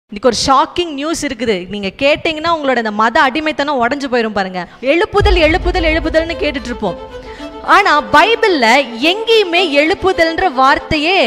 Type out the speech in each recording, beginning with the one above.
இன்னைக்கு ஒரு shocking news இருக்குது நீங்க கேட்டீங்கன்னா உங்களோட இந்த மத அடிமைத்தனம் உடஞ்சு போயிரும் பாருங்க எழுப்புதல் எழுப்புதல் எழுப்புதல்னு கேட்டுட்டு இருப்போம் ஆனா பைபிள்ல எங்கேயுமே எழுப்புதல்ன்ற வார்த்தையே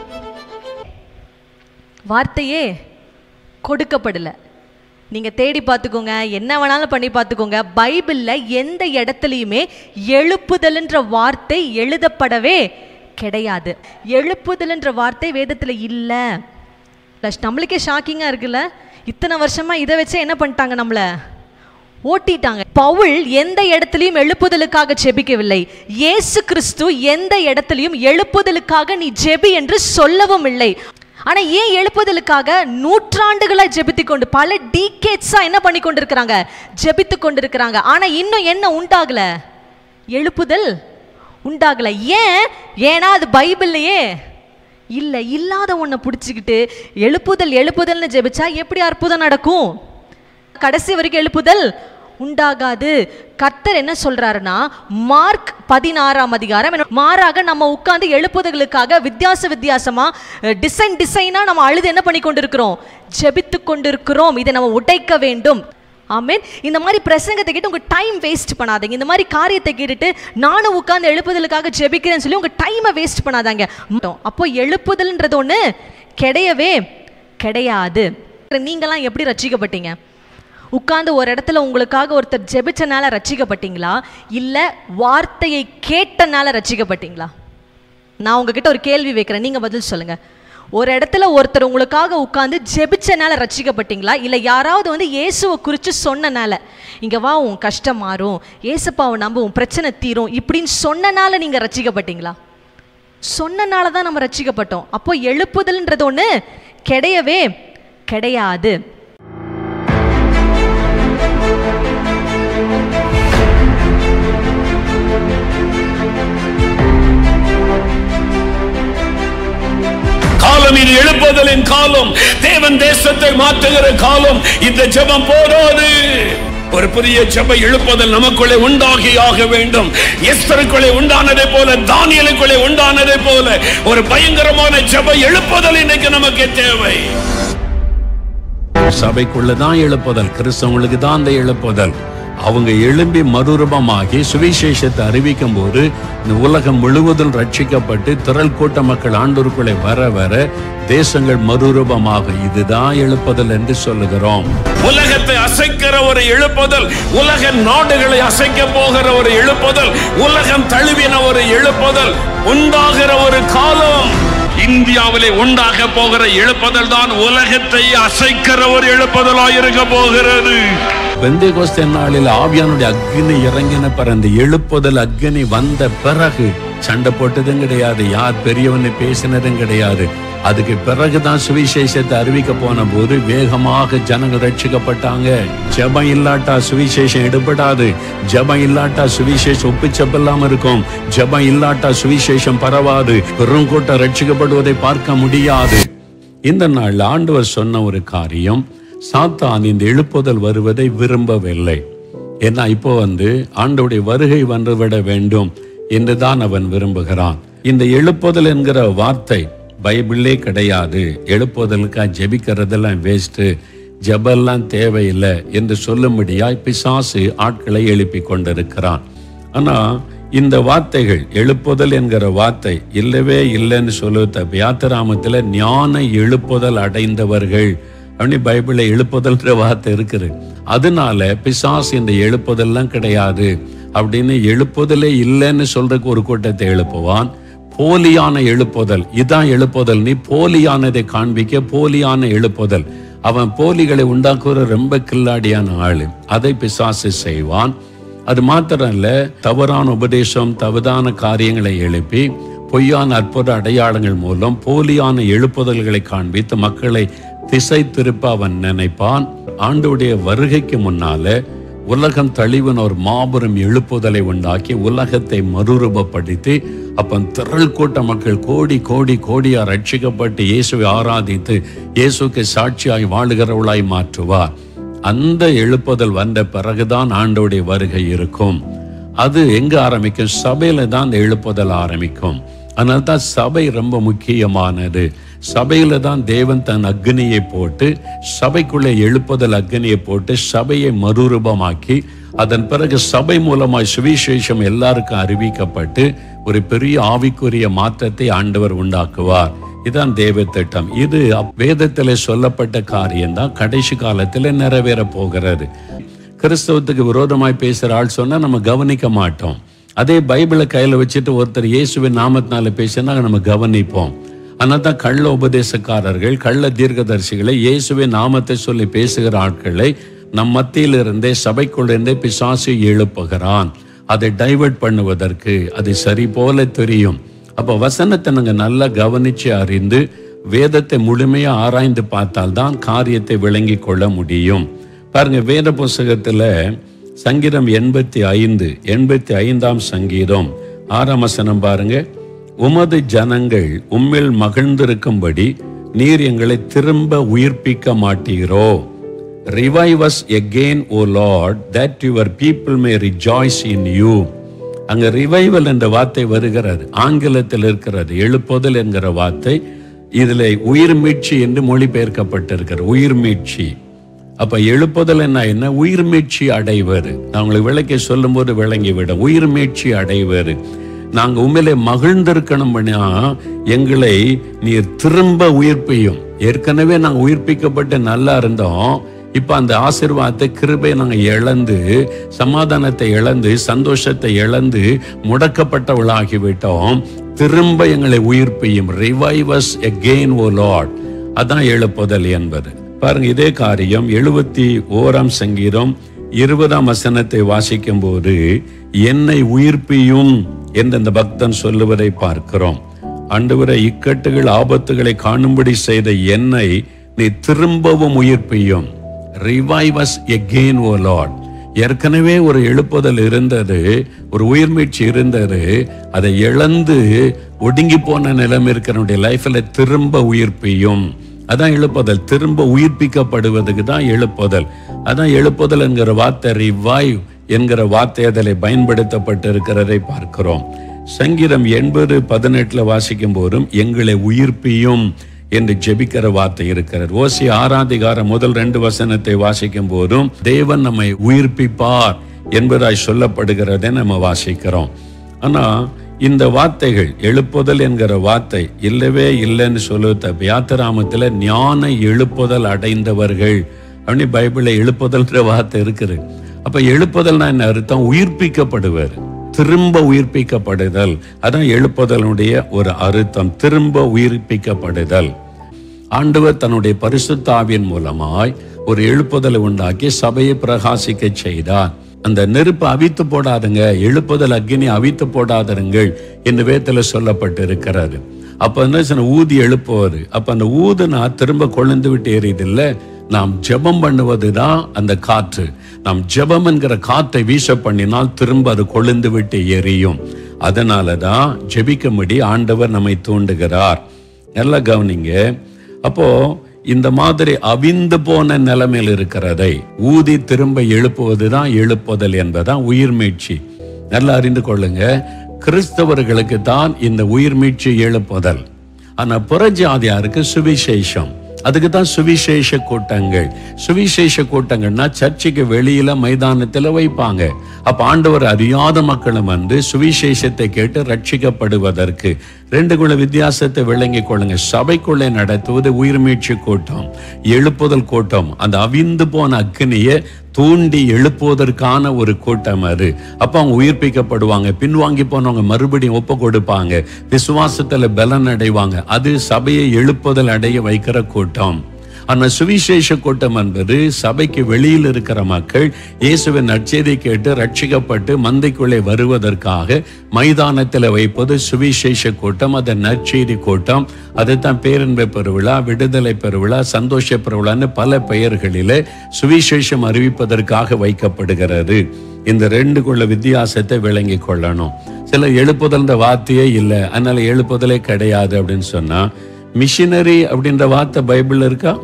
வார்த்தையே கொடுக்கப்படல நீங்க தேடி பார்த்துக்கோங்க என்ன வேணாலும் பண்ணி பார்த்துக்கோங்க பைபிள்ல எந்த இடத்துலையுமே எழுப்புதல்ன்ற வார்த்தை எழுதப்படவே கிடையாது எழுப்புதல்ன்ற வார்த்தை வேதத்துல இல்லை ப்ளஸ் நம்மளுக்கே ஷாக்கிங்காக இருக்குல்ல இத்தனை வருஷமா இதை வச்சு என்ன பண்ணிட்டாங்க நம்மளை ஓட்டிட்டாங்க பவுல் எந்த இடத்துலையும் எழுப்புதலுக்காக ஜெபிக்கவில்லை இயேசு கிறிஸ்து எந்த இடத்துலையும் எழுப்புதலுக்காக நீ ஜெபி என்று சொல்லவும் இல்லை ஆனா ஏன் எழுப்புதலுக்காக நூற்றாண்டுகளா ஜெபித்து கொண்டு பல டீகேட்ஸா என்ன பண்ணி கொண்டிருக்கிறாங்க ஜெபித்து கொண்டிருக்கிறாங்க ஆனா இன்னும் என்ன உண்டாகல எழுப்புதல் உண்டாகல ஏன் ஏன்னா அது பைபிள்லையே இல்லை இல்லாத ஒன்றை பிடிச்சிக்கிட்டு எழுப்புதல் எழுப்புதல்னு ஜெபிச்சா எப்படி அற்புதம் நடக்கும் கடைசி வரைக்கும் எழுப்புதல் உண்டாகாது கர்த்தர் என்ன சொல்றாருன்னா மார்க் பதினாறாம் அதிகாரம் என்ன- மாறாக நம்ம உட்கார்ந்து எழுப்புதலுக்காக வித்தியாச வித்தியாசமா டிசைன் டிசைனா நம்ம அழுது என்ன பண்ணி கொண்டிருக்கிறோம் ஜெபித்து கொண்டிருக்கிறோம் இதை நம்ம உடைக்க வேண்டும் ஆமென் இந்த மாதிரி பிரசங்கத்தை கேட்டு உங்க டைம் வேஸ்ட் பண்ணாதீங்க இந்த மாதிரி காரியத்தை கேட்டுட்டு நானும் உட்கார்ந்து எழுப்புதலுக்காக ஜெபிக்கிறேன்னு சொல்லி உங்க டைமை வேஸ்ட் பண்ணாதாங்க மட்டும். அப்போ எழுப்புதல்ன்றது ஒண்ணு கிடையவே கிடையாது நீங்களாம் எப்படி ரட்சிக்கப்பட்டீங்க உட்கார்ந்து ஒரு இடத்துல உங்களுக்காக ஒருத்தர் ஜெபிச்சனால ரட்சிக்கப்பட்டீங்களா இல்ல வார்த்தையை கேட்டனால ரட்சிக்கப்பட்டீங்களா நான் உங்ககிட்ட ஒரு கேள்வி வைக்கிறேன் நீங்க பதில் சொல்லுங்க ஒரு இடத்துல ஒருத்தர் உங்களுக்காக உட்கார்ந்து ஜெபிச்சனால ரட்சிக்கப்பட்டீங்களா இல்ல யாராவது வந்து இயேசுவை குறித்து சொன்னனால இங்க வா உன் கஷ்டம் மாறும் ஏசப்பாவை நம்ப உன் பிரச்சனை தீரும் இப்படின்னு சொன்னனால நீங்க ரட்சிக்கப்பட்டீங்களா சொன்னனால தான் நம்ம ரட்சிக்கப்பட்டோம் அப்போ எழுப்புதல்ன்றது ஒண்ணு கிடையவே கிடையாது காலம் இது எழுப்புதலின் காலம் தேவன் தேசத்தை மாற்றுகிற காலம் இந்த ஜெபம் போதாது ஒரு புதிய ஜெப எழுப்புதல் நமக்குள்ளே உண்டாகி ஆக வேண்டும் எஸ்தருக்குள்ளே உண்டானதை போல தானியலுக்குள்ளே உண்டானதை போல ஒரு பயங்கரமான ஜெப எழுப்புதல் இன்னைக்கு நமக்கு தேவை சபைக்குள்ளதான் எழுப்புதல் கிறிஸ்தவங்களுக்கு தான் அந்த எழுப்புதல் அவங்க எழும்பி மறுரூபமாகி சுவிசேஷத்தை அறிவிக்கும் போது இந்த உலகம் முழுவதும் ரட்சிக்கப்பட்டு திரள் கூட்ட மக்கள் ஆண்டோருக்குள்ளே வர வர தேசங்கள் மறுரூபமாகும் இதுதான் எழுப்புதல் என்று சொல்லுகிறோம் உலகத்தை அசைக்கிற ஒரு எழுப்புதல் உலக நாடுகளை அசைக்க போகிற ஒரு எழுப்புதல் உலகம் தழுவின ஒரு எழுப்புதல் உண்டாகிற ஒரு காலம் இந்தியாவிலே உண்டாக போகிற எழுப்புதல் தான் உலகத்தை அசைக்கிற ஒரு எழுப்புதலாய் இருக்க போகிறது பெந்தேகோஸ்தே நாளில் ஆவியானுடைய அக்னி இறங்கின பிற அந்த எழுப்புதல் அக்னி வந்த பிறகு சண்டை போட்டதும் கிடையாது யார் பெரியவன்னு பேசினதும் கிடையாது அதுக்கு பிறகுதான் சுவிசேஷத்தை அறிவிக்க போன போது வேகமாக ஜனங்கள் ரட்சிக்கப்பட்டாங்க ஜெபம் இல்லாட்டா சுவிசேஷம் எடுபடாது ஜெபம் இல்லாட்டா சுவிசேஷம் ஒப்பிச்சப்பெல்லாம் இருக்கும் ஜெபம் இல்லாட்டா சுவிசேஷம் பரவாது பெருங்கூட்டம் ரட்சிக்கப்படுவதை பார்க்க முடியாது இந்த நாள் ஆண்டவர் சொன்ன ஒரு காரியம் சாத்தான் இந்த எழுப்புதல் வருவதை விரும்பவில்லை ஏன்னா இப்போ வந்து ஆண்டவருடைய வருகை வந்துவிட வேண்டும் என்றுதான் அவன் விரும்புகிறான் இந்த எழுப்புதல் என்கிற வார்த்தை பைபிளே கிடையாது எழுப்புதலுக்கா ஜெபிக்கிறதெல்லாம் வேஸ்ட்டு ஜெபெல்லாம் தேவையில்லை என்று சொல்லும்படியாய் பிசாசு ஆட்களை எழுப்பி கொண்டிருக்கிறான் ஆனா இந்த வார்த்தைகள் எழுப்புதல் என்கிற வார்த்தை இல்லவே இல்லைன்னு சொல்லுவத வியாத்தராமத்துல ஞான எழுப்புதல் அடைந்தவர்கள் அப்படின்னு பைபிள்ல எழுப்புதல்ன்ற வார்த்தை இருக்குது அதனால பிசாஸ் இந்த எழுப்புதல்லாம் கிடையாது அப்படின்னு எழுப்புதலே இல்லைன்னு சொல்றதுக்கு ஒரு கூட்டத்தை எழுப்புவான் போலியான எழுப்புதல் இதான் எழுப்புதல் நீ போலியானதை காண்பிக்க போலியான எழுப்புதல் அவன் போலிகளை உண்டாக்குற ரொம்ப கில்லாடியான ஆளு அதை பிசாசு செய்வான் அது மாத்திரம் இல்ல தவறான உபதேசம் தவறான காரியங்களை எழுப்பி பொய்யான அற்புத அடையாளங்கள் மூலம் போலியான எழுப்புதல்களை காண்பித்து மக்களை திசை திருப்ப அவன் நினைப்பான் ஆண்டுடைய வருகைக்கு முன்னால உலகம் தழிவின் ஒரு மாபெரும் எழுப்புதலை உண்டாக்கி உலகத்தை மறுரூபப்படுத்தி அப்ப திரள் கூட்ட மக்கள் கோடி கோடி கோடியா ரட்சிக்கப்பட்டு இயேசுவை ஆராதித்து இயேசுக்கு சாட்சியாய் வாழுகிறவளாய் மாற்றுவார் அந்த எழுப்புதல் வந்த பிறகுதான் ஆண்டோடைய வருகை இருக்கும் அது எங்க ஆரம்பிக்கும் சபையில தான் அந்த எழுப்புதல் ஆரம்பிக்கும் அதனால தான் சபை ரொம்ப முக்கியமானது சபையில தான் தேவன் தன் அக்னியை போட்டு சபைக்குள்ளே எழுப்புதல் அக்னியை போட்டு சபையை மறுரூபமாக்கி அதன் பிறகு சபை மூலமாய் சுவிசேஷம் எல்லாருக்கும் அறிவிக்கப்பட்டு ஒரு பெரிய ஆவிக்குரிய மாற்றத்தை ஆண்டவர் உண்டாக்குவார் இதுதான் தேவ திட்டம் இது அப்- வேதத்திலே சொல்லப்பட்ட காரியம்தான் கடைசி காலத்தில் நிறைவேற போகிறது கிறிஸ்தவத்துக்கு விரோதமாய் பேசுற ஆள் சொன்னா நம்ம கவனிக்க மாட்டோம் அதே பைபிளை கையில வச்சுட்டு ஒருத்தர் இயேசுவின் நாமத்தினால பேசினா நம்ம கவனிப்போம் அதனால தான் கள்ள உபதேசக்காரர்கள் கள்ள தீர்க்கதரிசிகளை இயேசுவின் நாமத்தை சொல்லி பேசுகிற ஆட்களை நம் மத்தியிலிருந்தே சபைக்குள்ளிருந்தே பிசாசு எழுப்புகிறான் அதை டைவர்ட் பண்ணுவதற்கு அது சரி போல தெரியும் அப்போ வசனத்தை நாங்கள் நல்லா கவனிச்சு அறிந்து வேதத்தை முழுமையா ஆராய்ந்து பார்த்தால்தான் காரியத்தை விளங்கி கொள்ள முடியும் பாருங்க வேத புஸ்தகத்துல சங்கீதம் எண்பத்தி ஐந்து எண்பத்தி ஐந்தாம் சங்கீதம் ஆறாம் வசனம் பாருங்க உமது ஜனங்கள் உம்மில் மகிழ்ந்திருக்கும்படி நீர் எங்களை திரும்ப உயிர்ப்பிக்க மாட்டீரோ revive us again o lord that your people may rejoice in you அங்க ரிவைவல் என்ற வார்த்தை வருகிறது ஆங்கிலத்தில் இருக்கிறது எழுப்புதல் என்கிற வார்த்தை இதுல உயிர் மீட்சி என்று மொழிபெயர்க்கப்பட்டிருக்கிறது உயிர் மீட்சி அப்ப எழுப்புதல் என்ன என்ன உயிர் மீட்சி அடைவது நான் உங்களுக்கு விளக்கி சொல்லும்போது விளங்கிவிடும் உயிர் மீட்சி அடைவது நாங்க உண்மையிலே மகிழ்ந்திருக்கணும்னா எங்களை நீர் திரும்ப உயிர்ப்பியும் ஏற்கனவே நாங்க உயிர்ப்பிக்கப்பட்டு நல்லா இருந்தோம் இப்ப அந்த ஆசீர்வாதத்தை கிருபை நாங்க இழந்து சமாதானத்தை இழந்து சந்தோஷத்தை இழந்து முடக்கப்பட்டவளாகி விட்டோம் திரும்ப எங்களை உயிர்ப்பியும் ரிவைவஸ் அகெயின் ஓ லார்ட் அதான் எழுப்புதல் என்பது பாருங்க இதே காரியம் எழுபத்தி ஓராம் சங்கீதம் இருபதாம் வசனத்தை வாசிக்கும் போது என்னை உயிர்ப்பியும் என்று அந்த பக்தன் சொல்லுவதை பார்க்கிறோம் ஆண்டவரை இக்கட்டுகள் ஆபத்துகளை காணும்படி செய்த என்னை நீ திரும்பவும் உயிர்ப்பியும் ரிவைவஸ் எகெயின் ஓ லார்ட் ஏற்கனவே ஒரு எழுப்புதல் இருந்தது ஒரு உயிர்மீட்சி இருந்தது அதை இழந்து ஒடுங்கி போன நிலைமை இருக்கிறனுடைய லைஃப்ல திரும்ப உயிர்ப்பியும் அதான் எழுப்புதல் திரும்ப உயிர்ப்பிக்கப்படுவதுக்கு தான் எழுப்புதல் அதான் எழுப்புதல் என்கிற வார்த்தை ரிவைவ் என்கிற வார்த்தை அதில் பயன்படுத்தப்பட்டு இருக்கிறதை பார்க்கிறோம் சங்கீதம் எண்பது பதினெட்டுல வாசிக்கும் போதும் எங்களை உயிர்ப்பியும் என்று ஜெபிக்கிற வார்த்தை இருக்கிறது ஓசி ஆராதிகார முதல் ரெண்டு வசனத்தை வாசிக்கும் போதும் தேவன் நம்மை உயிர்ப்பிப்பார் என்பதாய் சொல்லப்படுகிறதை நம்ம வாசிக்கிறோம் ஆனா இந்த வார்த்தைகள் எழுப்புதல் என்கிற வார்த்தை இல்லவே இல்லைன்னு சொல்லுவத யாத்திராமத்துல ஞான எழுப்புதல் அடைந்தவர்கள் அப்படின்னு பைபிள்ல எழுப்புதல்ன்ற வார்த்தை இருக்குது அப்ப எழுப்புதல்னா என்ன அர்த்தம் உயிர்ப்பிக்கப்படுவர் திரும்ப உயிர்ப்பிக்கப்படுதல் அதான் எழுப்புதலுடைய ஒரு அர்த்தம் திரும்ப உயிர்ப்பிக்கப்படுதல் ஆண்டவர் தன்னுடைய பரிசுத்தாவின் மூலமாய் ஒரு எழுப்புதலை உண்டாக்கி சபையை பிரகாசிக்க செய்தார் அந்த நெருப்பு அவித்து போடாதுங்க எழுப்புதல் அக்னி அவித்து போடாதருங்கள் என்று வேதத்துல சொல்லப்பட்டு இருக்கிறது அப்ப என்ன சொன்ன ஊதி எழுப்புவாரு அப்ப அந்த ஊதுனா திரும்ப கொழுந்து விட்டு எரியுது இல்ல நாம் ஜெபம் பண்ணுவதுதான் அந்த காற்று நாம் ஜெபம் என்கிற காற்றை வீச பண்ணினால் திரும்ப அது கொழுந்து விட்டு எரியும் அதனாலதான் ஜெபிக்கும்படி ஆண்டவர் நம்மை தூண்டுகிறார் நல்லா கவனிங்க அப்போ இந்த மாதிரி அவிந்து போன நிலைமையில் இருக்கிறதை ஊதி திரும்ப எழுப்புவதுதான் எழுப்புதல் என்பதுதான் உயிர் மீட்சி நல்லா அறிந்து கொள்ளுங்க கிறிஸ்தவர்களுக்கு தான் இந்த உயிர் மீட்சி எழுப்புதல் ஆனா புறஜாதியாருக்கு சுவிசேஷம் அதுக்கு தான் சுவிசேஷ கூட்டங்கள் சுவிசேஷ கூட்டங்கள்னா சர்ச்சுக்கு வெளியில மைதானத்துல வைப்பாங்க அப்ப ஆண்டவர் அறியாத மக்களும் வந்து சுவிசேஷத்தை கேட்டு ரட்சிக்கப்படுவதற்கு ரெண்டு குள்ள வித்தியாசத்தை விளங்கிக் கொள்ளுங்க சபைக்குள்ளே நடத்துவது உயிர்மீட்சி கூட்டம் எழுப்புதல் கூட்டம் அந்த அவிந்து போன அக்னியை தூண்டி எழுப்புவதற்கான ஒரு கூட்டம் அது அப்ப அவங்க உயிர்ப்பிக்கப்படுவாங்க பின்வாங்கி போனவங்க மறுபடியும் ஒப்பு கொடுப்பாங்க விசுவாசத்துல பலன் அடைவாங்க அது சபையை எழுப்புதல் அடைய வைக்கிற கூட்டம் ஆனா சுவிசேஷ கூட்டம் என்பது சபைக்கு வெளியில் இருக்கிற மக்கள் இயேசுவின் நற்செய்தி கேட்டு ரட்சிக்கப்பட்டு மந்தைக்குள்ளே வருவதற்காக மைதானத்தில் வைப்பது சுவிசேஷ கூட்டம் அது நற்செய்தி கூட்டம் அதுதான் பேரின்ப பெருவிழா விடுதலை பெருவிழா சந்தோஷ பெருவிழான்னு பல பெயர்களிலே சுவிசேஷம் அறிவிப்பதற்காக வைக்கப்படுகிறது இந்த ரெண்டுக்குள்ள வித்தியாசத்தை விளங்கி கொள்ளணும் சில எழுப்புதல்ன்ற வார்த்தையே இல்லை அதனால எழுப்புதலே கிடையாது அப்படின்னு சொன்னா மிஷினரி அப்படின்ற வார்த்தை பைபிள் இருக்கா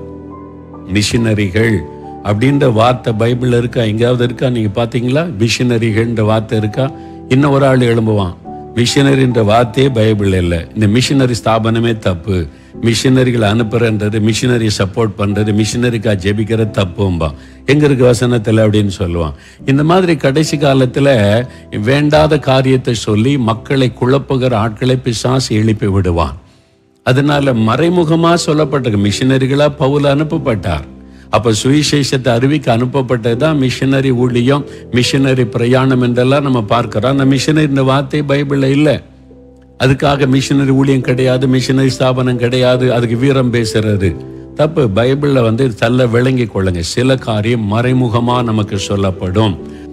மிஷினரிகள் அப்படின்ற வார்த்தை பைபிள் இருக்கா எங்கேயாவது இருக்கா நீங்க பாத்தீங்களா மிஷினரிகள்ன்ற வார்த்தை இருக்கா இன்னும் ஒரு ஆள் எழும்புவான் மிஷினரின்ற வார்த்தையே பைபிள் இல்லை இந்த மிஷினரி ஸ்தாபனமே தப்பு மிஷினரிகளை அனுப்புறன்றது மிஷினரி சப்போர்ட் பண்றது மிஷினரிக்கா ஜெபிக்கிறது தப்பும்பா எங்க இருக்கு வசனத்துல அப்படின்னு சொல்லுவான் இந்த மாதிரி கடைசி காலத்துல வேண்டாத காரியத்தை சொல்லி மக்களை குழப்புகிற ஆட்களை பிசாசு எழுப்பி விடுவான் அதனால மறைமுகமா சொல்லப்பட்டிருக்கு மிஷினரிகளா பவுல் அனுப்பப்பட்டார் அப்ப சுவிசேஷத்தை அறிவிக்க அனுப்பப்பட்டதுதான் மிஷினரி ஊழியம் மிஷினரி பிரயாணம் என்றெல்லாம் நம்ம பார்க்கிறோம் அந்த மிஷினரி இந்த வார்த்தை பைபிள்ல இல்லை அதுக்காக மிஷினரி ஊழியம் கிடையாது மிஷினரி ஸ்தாபனம் கிடையாது அதுக்கு வீரம் பேசுறது தப்பு பைபிள்ல வந்து தள்ள விளங்கி கொள்ளுங்க சில காரியம் மறைமுகமா நமக்கு சொல்லப்படும்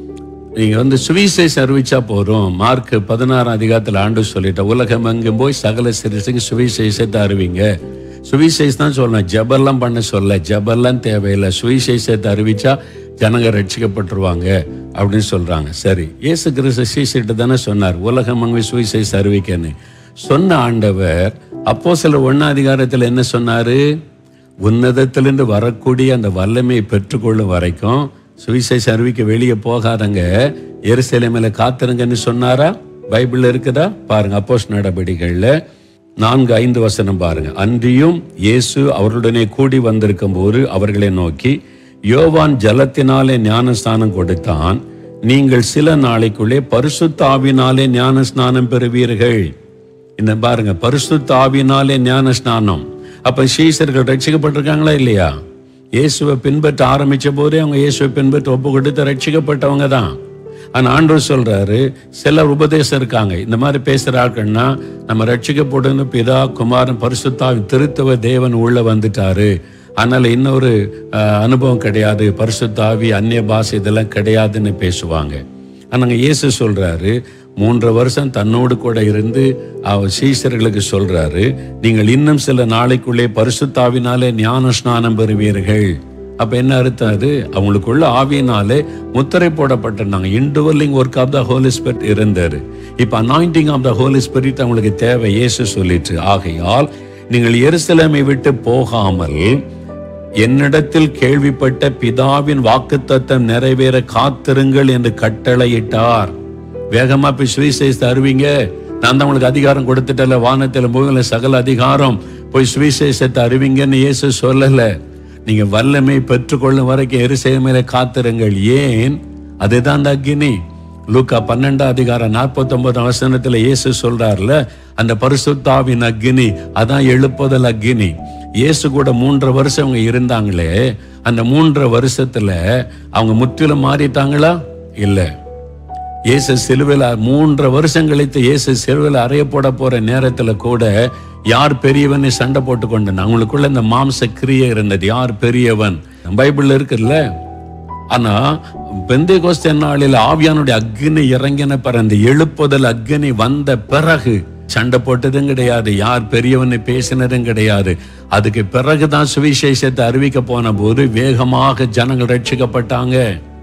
நீங்க வந்து சுவிசேஷம் அறிவிச்சா போதும் மார்க் பதினாறாம் அதிகாரத்துல ஆண்டு சொல்லிட்ட உலகம் எங்கும் போய் சகல சிறுசுக்கு சுவிசேஷத்தை அறிவிங்க சுவிசேஷம் தான் சொல்லணும் ஜபெல்லாம் பண்ண சொல்ல ஜபெல்லாம் தேவையில்லை சுவிசேஷத்தை அறிவிச்சா ஜனங்க ரட்சிக்கப்பட்டுருவாங்க அப்படின்னு சொல்றாங்க சரி இயேசு கிறிஸ்து சீசிட்டு தானே சொன்னார் உலகம் அங்கே சுவிசேஷம் அறிவிக்கன்னு சொன்ன ஆண்டவர் அப்போ சில ஒன்னா அதிகாரத்தில் என்ன சொன்னாரு உன்னதத்திலிருந்து வரக்கூடிய அந்த வல்லமையை பெற்றுக்கொள்ளும் வரைக்கும் சுவிசேஷம் அறிவிக்க வெளியே போகாதங்க எருசலேமில காத்திருங்கன்னு சொன்னாரா பைபிள்ல இருக்குதா பாருங்க அப்போஸ் நடபடிகள்ல நான்கு ஐந்து வசனம் பாருங்க அன்றியும் இயேசு அவர்களுடனே கூடி வந்திருக்கும் போது அவர்களை நோக்கி யோவான் ஜலத்தினாலே ஞானஸ்நானம் கொடுத்தான் நீங்கள் சில நாளைக்குள்ளே பரிசுத்த ஆவினாலே ஞான ஸ்நானம் பெறுவீர்கள் இந்த பாருங்க பரிசுத்த ஆவினாலே ஞான ஸ்நானம் அப்ப சீசர்கள் ரட்சிக்கப்பட்டிருக்காங்களா இல்லையா இயேசுவை பின்பற்ற ஆரம்பிச்ச போதே அவங்க இயேசுவை பின்பற்ற ஒப்பு கொடுத்து ரட்சிக்கப்பட்டவங்க தான் ஆனா ஆண்டவர் சொல்றாரு சிலர் உபதேசம் இருக்காங்க இந்த மாதிரி பேசுற ஆட்கள்னா நம்ம ரட்சிக்கப்படணும் பிதா குமாரன் பரிசுத்தாவி திருத்துவ தேவன் உள்ள வந்துட்டாரு அதனால இன்னொரு அஹ், அனுபவம் கிடையாது பரிசுத்தாவி அந்நிய பாஷை இதெல்லாம் கிடையாதுன்னு பேசுவாங்க ஆனாங்க இயேசு சொல்றாரு மூன்று வருஷம் தன்னோடு கூட இருந்து அவர் சீசர்களுக்கு சொல்றாரு நீங்கள் இன்னும் சில நாளைக்குள்ளே பரிசுத்தாவினாலே ஞான ஸ்நானம் பெறுவீர்கள் அப்ப என்ன அர்த்தம் அது அவங்களுக்குள்ள ஆவியினாலே முத்திரை போடப்பட்டிருந்தாங்க indwelling work of the holy spirit இருந்தாரு இப்ப anointing of the holy spirit அவங்களுக்கு தேவை இயேசு சொல்லிட்டு ஆகையால் நீங்கள் எருசலேமை விட்டு போகாமல் என்னிடத்தில் கேள்விப்பட்ட பிதாவின் வாக்குத்தத்தம் நிறைவேற காத்திருங்கள் என்று கட்டளையிட்டார் வேகமா போய் சுவிசேஷத்தை அறிவிங்க நான் தான் உங்களுக்கு அதிகாரம் கொடுத்துட்டல வானத்தில் பூமியில சகல அதிகாரம் போய் சுவிசேஷத்தை அறிவிங்கன்னு இயேசு சொல்லல நீங்க வல்லமை பெற்றுக்கொள்ளும் வரைக்கும் எருசலேமில காத்திருங்கள் ஏன் அதுதான் அந்த அக்கினி லூக்கா பன்னெண்டாம் அதிகாரம் நாற்பத்தி வசனத்துல இயேசு சொல்றாருல அந்த பரிசுத்தாவின் அக்கினி அதான் எழுப்புதல் அக்கினி இயேசு கூட மூன்றரை வருஷம் அவங்க இருந்தாங்களே அந்த மூன்றரை வருஷத்துல அவங்க முற்றிலும் மாறிட்டாங்களா இல்லை இயேசு சிலுவையில் மூன்றரை வருஷம் கழித்து இயேசு சிலுவையில் அறையப்பட போற நேரத்துல கூட யார் பெரியவன் சண்டை போட்டு கொண்டு அவங்களுக்குள்ள இந்த மாம்ச கிரியை இருந்தது யார் பெரியவன் பைபிள்ல இருக்குல்ல ஆனா பெந்தை கோஸ்த நாளில் ஆவியானுடைய அக்னி இறங்கின பிற அந்த எழுப்புதல் அக்னி வந்த பிறகு சண்டை போட்டதும் கிடையாது யார் பெரியவன்னு பேசினதும் கிடையாது அதுக்கு பிறகுதான் சுவிசேஷத்தை அறிவிக்க போன போது வேகமாக ஜனங்கள் ரட்சிக்கப்பட்டாங்க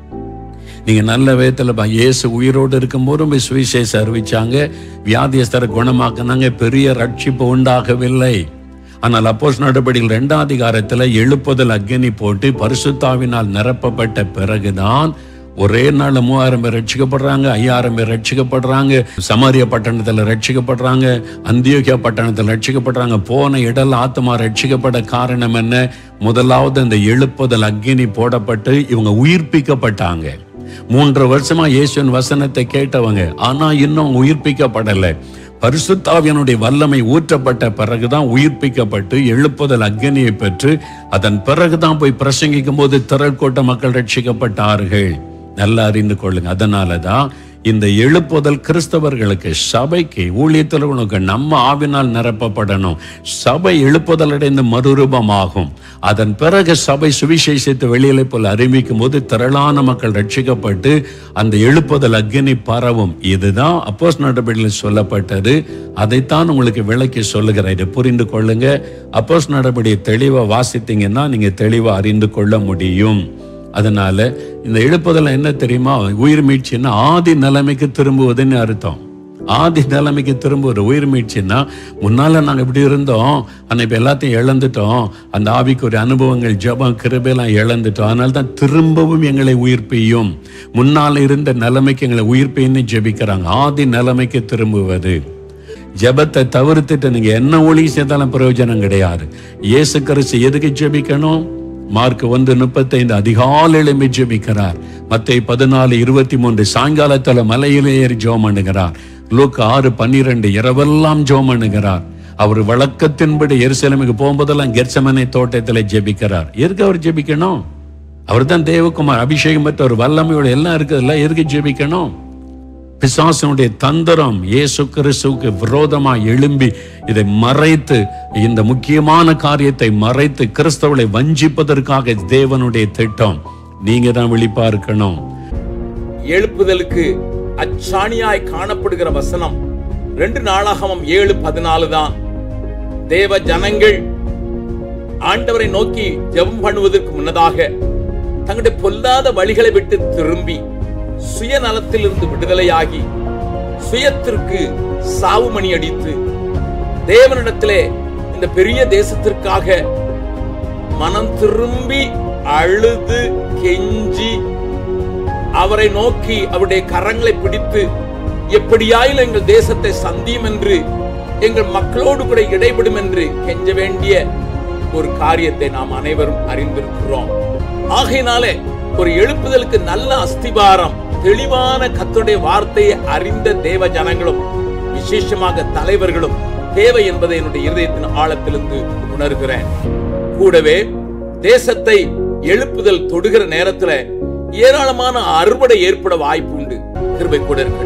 நீங்க நல்ல விதத்துல பா- இயேசு உயிரோடு இருக்கும்போதும் போய் சுவிசேஷம் அறிவிச்சாங்க வியாதியஸ்தரை குணமாக்குனாங்க பெரிய ரட்சிப்பு உண்டாகவில்லை ஆனால் அப்போஸ் நடபடிகள் ரெண்டாம் அதிகாரத்துல எழுப்புதல் அக்னி போட்டு பரிசுத்தாவினால் நிரப்பப்பட்ட பிறகுதான் ஒரே நாள்ல மூவாயிரம் பேர் ரட்சிக்கப்படுறாங்க ஐயாயிரம் பேர் ரட்சிக்கப்படுறாங்க சமாரிய பட்டணத்துல ரட்சிக்கப்படுறாங்க அந்தியோகியா பட்டணத்துல ரட்சிக்கப்படுறாங்க போன இடல் ஆத்மா ரட்சிக்கப்பட காரணம் என்ன முதலாவது அந்த எழுப்புதல் அக்னி போடப்பட்டு இவங்க உயிர்ப்பிக்கப்பட்டாங்க மூன்று வருஷமா இயேசுவின் வசனத்தை கேட்டவங்க ஆனா இன்னும் உயிர்ப்பிக்கப்படல பரிசுத்தாவியனுடைய வல்லமை ஊற்றப்பட்ட பிறகுதான் உயிர்ப்பிக்கப்பட்டு எழுப்புதல் அக்னியை பெற்று அதன் பிறகுதான் போய் பிரசங்கிக்கும் போது திரள் கூட்ட மக்கள் ரட்சிக்கப்பட்டார்கள் நல்லா அறிந்து கொள்ளுங்க அதனாலதான் இந்த எழுப்புதல் கிறிஸ்தவர்களுக்கு சபைக்கு ஊழியத்திற்கு நம்ம ஆவினால் நிரப்பப்படணும் சபை எழுப்புதல் அடைந்து மறுரூபமாகும் அதன் பிறகு சபை சுவிசேஷத்தை வெளியில போல அறிவிக்கும் போது திரளான மக்கள் ரட்சிக்கப்பட்டு அந்த எழுப்புதல் அக்னி பரவும் இதுதான் அப்போஸ் நடவடிக்கையில் சொல்லப்பட்டது அதைத்தான் உங்களுக்கு விளக்கி சொல்லுகிறேன் இதை புரிந்து கொள்ளுங்க அப்போஸ் நடவடிக்கை தெளிவா வாசித்தீங்கன்னா நீங்க தெளிவா அறிந்து கொள்ள முடியும் அதனால இந்த எழுப்புதல் என்ன தெரியுமா உயிர் மீட்சின்னா ஆதி நிலைமைக்கு திரும்புவதுன்னு அர்த்தம் ஆதி நிலைமைக்கு திரும்புவது உயிர் மீட்சின்னா முன்னால நாங்க இப்படி இருந்தோம் ஆனா இப்ப எல்லாத்தையும் இழந்துட்டோம் அந்த ஆவிக்குரிய அனுபவங்கள் ஜபம் கிருபையெல்லாம் இழந்துட்டோம் அதனால தான் திரும்பவும் எங்களை உயிர்ப்பியும் முன்னால இருந்த நிலைமைக்கு எங்களை உயிர்ப்பின்னு ஜெபிக்கிறாங்க ஆதி நிலைமைக்கு திரும்புவது ஜெபத்தை தவிர்த்துட்டு நீங்க என்ன ஒளி செய்தாலும் பிரயோஜனம் கிடையாது இயேசு கிறிஸ்து எதுக்கு ஜெபிக்கணும் மார்க் ஒன்று முப்பத்தைந்து அதிகாலை எழும்பி ஜெபிக்கிறார் மத்தை பதினாலு இருபத்தி மூன்று சாயங்காலத்துல மலையிலே ஏறி ஜோம் பண்ணுகிறார் லூக் ஆறு பன்னிரெண்டு இரவெல்லாம் ஜோம் பண்ணுகிறார் அவர் வழக்கத்தின்படி எருசலேமுக்கு போகும்போதெல்லாம் கெர்சமனை தோட்டத்தில் ஜெபிக்கிறார் எதுக்கு அவர் ஜெபிக்கணும் அவர் தான் தேவகுமார் அபிஷேகம் பெற்ற ஒரு வல்லமையோட எல்லாம் இருக்குதுல்ல எதுக்கு ஜெபிக்கணும் பிசாசனுடைய தந்திரம் இயேசு கிறிஸ்துவுக்கு விரோதமா எழும்பி இதை மறைத்து இந்த முக்கியமான காரியத்தை மறைத்து கிறிஸ்தவளை வஞ்சிப்பதற்காக தேவனுடைய திட்டம் நீங்க தான் விழிப்பா இருக்கணும் எழுப்புதலுக்கு அச்சாணியாய் காணப்படுகிற வசனம் ரெண்டு நாளாகமம் ஏழு பதினாலு தான் தேவ ஜனங்கள் ஆண்டவரை நோக்கி ஜெபம் பண்ணுவதற்கு முன்னதாக தங்களுடைய பொல்லாத வழிகளை விட்டு திரும்பி சுயநலத்திலிருந்து விடுதலையாகி சுயத்திற்கு சாவுமணி அடித்து தேவனிடத்திலே இந்த பெரிய தேசத்திற்காக மனம் திரும்பி அழுது கெஞ்சி அவரை நோக்கி அவருடைய கரங்களை பிடித்து எப்படியாயிலும் எங்கள் தேசத்தை சந்தியும் என்று எங்கள் மக்களோடு கூட இடைபடும் என்று கெஞ்ச வேண்டிய ஒரு காரியத்தை நாம் அனைவரும் அறிந்திருக்கிறோம் ஆகையினாலே ஒரு எழுப்புதலுக்கு நல்ல அஸ்திபாரம் தெளிவான கத்துடைய வார்த்தையை அறிந்த தேவ ஜனங்களும் விசேஷமாக தலைவர்களும் தேவை என்பதை என்னுடைய இருதயத்தின் ஆழத்திலிருந்து உணர்கிறேன் கூடவே தேசத்தை எழுப்புதல் தொடுகிற நேரத்துல ஏராளமான அறுவடை ஏற்பட வாய்ப்பு உண்டு கிருபை கூட இருக்கட்டும்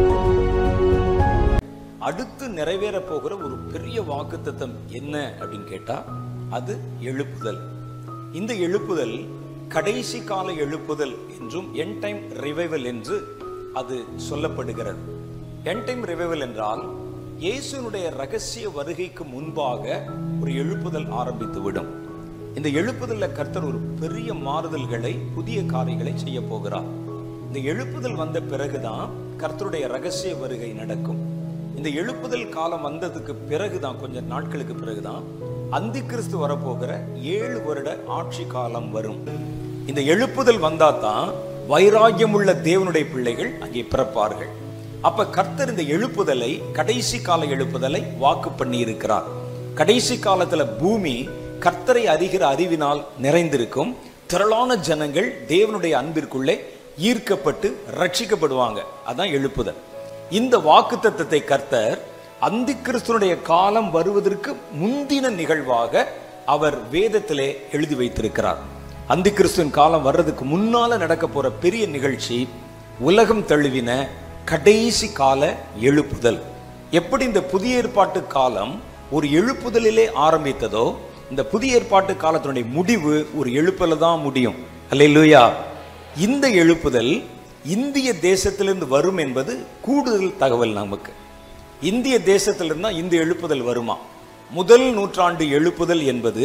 அடுத்து நிறைவேற போகிற ஒரு பெரிய வாக்குத்தத்தம் என்ன அப்படின்னு கேட்டா அது எழுப்புதல் இந்த எழுப்புதல் கடைசி கால எழுப்புதல் என்றும் என் டைம் ரிவைவல் என்று அது சொல்லப்படுகிறது என் டைம் ரிவைவல் என்றால் இயேசுனுடைய ரகசிய வருகைக்கு முன்பாக ஒரு எழுப்புதல் ஆரம்பித்து விடும் இந்த எழுப்புதல்ல கர்த்தர் ஒரு பெரிய மாறுதல்களை புதிய காரியங்களை செய்ய போகிறார் இந்த எழுப்புதல் வந்த பிறகுதான் கர்த்தருடைய ரகசிய வருகை நடக்கும் இந்த எழுப்புதல் காலம் வந்ததுக்கு பிறகுதான் கொஞ்ச நாட்களுக்கு பிறகுதான் அந்தி கிறிஸ்து வரப்போகிற ஏழு வருட ஆட்சி காலம் வரும் இந்த எழுப்புதல் வந்தா தான் வைராகியம் உள்ள தேவனுடைய பிள்ளைகள் அங்கே பிறப்பார்கள் அப்ப கர்த்தர் இந்த எழுப்புதலை கடைசி கால எழுப்புதலை வாக்கு பண்ணி இருக்கிறார் கடைசி காலத்துல பூமி கர்த்தரை அறிகிற அறிவினால் நிறைந்திருக்கும் திரளான ஜனங்கள் தேவனுடைய அன்பிற்குள்ளே ஈர்க்கப்பட்டு ரட்சிக்கப்படுவாங்க அதான் எழுப்புதல் இந்த வாக்குத்தத்தத்தை கர்த்தர் அந்தி கிறிஸ்துனுடைய காலம் வருவதற்கு முந்தின நிகழ்வாக அவர் வேதத்திலே எழுதி வைத்திருக்கிறார் அந்தி கிறிஸ்துவின் காலம் வர்றதுக்கு முன்னால நடக்க போற பெரிய நிகழ்ச்சி உலகம் தழுவின கடைசி கால எழுப்புதல் எப்படி இந்த புதிய ஏற்பாட்டு காலம் ஒரு எழுப்புதலிலே ஆரம்பித்ததோ இந்த புதிய ஏற்பாட்டு காலத்தினுடைய முடிவு ஒரு எழுப்புல தான் முடியும் அல்லேலூயா இந்த எழுப்புதல் இந்திய தேசத்திலிருந்து வரும் என்பது கூடுதல் தகவல் நமக்கு இந்திய தேசத்திலிருந்து தான் இந்த எழுப்புதல் வருமா முதல் நூற்றாண்டு எழுப்புதல் என்பது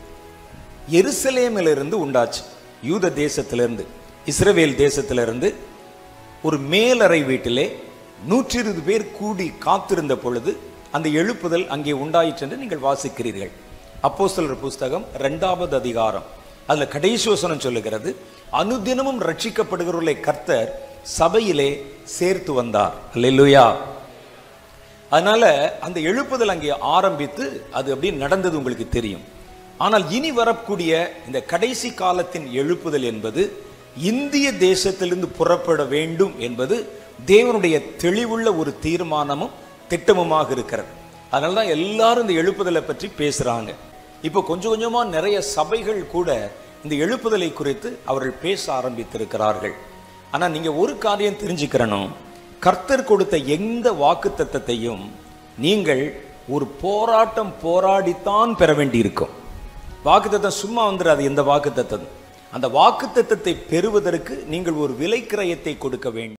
எருசலேமிலிருந்து உண்டாச்சு யூத தேசத்திலிருந்து இஸ்ரவேல் தேசத்திலிருந்து ஒரு மேலறை வீட்டிலே நூற்றி இருபது பேர் கூடி காத்திருந்த பொழுது அந்த எழுப்புதல் அங்கே உண்டாயிற்று என்று நீங்கள் வாசிக்கிறீர்கள் அப்போஸ்தலர் புஸ்தகம் இரண்டாவது அதிகாரம் அதுல கடைசி வசனம் சொல்லுகிறது அனுதினமும் ரட்சிக்கப்படுகிறவர்களை கர்த்தர் சபையிலே சேர்த்து வந்தார் அல்லேலூயா அதனால அந்த எழுப்புதல் அங்கே ஆரம்பித்து அது அப்படி நடந்தது உங்களுக்கு தெரியும் ஆனால் இனி வரக்கூடிய இந்த கடைசி காலத்தின் எழுப்புதல் என்பது இந்திய தேசத்திலிருந்து புறப்பட வேண்டும் என்பது தேவனுடைய தெளிவுள்ள ஒரு தீர்மானமும் திட்டமுமாக இருக்கிறது அதனால தான் எல்லாரும் இந்த எழுப்புதலை பற்றி பேசுறாங்க இப்போ கொஞ்சம் கொஞ்சமா நிறைய சபைகள் கூட இந்த எழுப்புதலை குறித்து அவர்கள் பேச ஆரம்பித்திருக்கிறார்கள் ஆனா நீங்க ஒரு காரியம் தெரிஞ்சுக்கிறணும் கர்த்தர் கொடுத்த எந்த வாக்குத்தத்தத்தையும் நீங்கள் ஒரு போராட்டம் போராடித்தான் பெற வேண்டியிருக்கும் வாக்குத்தத்தம் சும்மா வந்துடாது எந்த வாக்குத்தத்தம் அந்த வாக்குத்தத்தத்தை பெறுவதற்கு நீங்கள் ஒரு விலைக்கிரயத்தை கொடுக்க வேண்டும்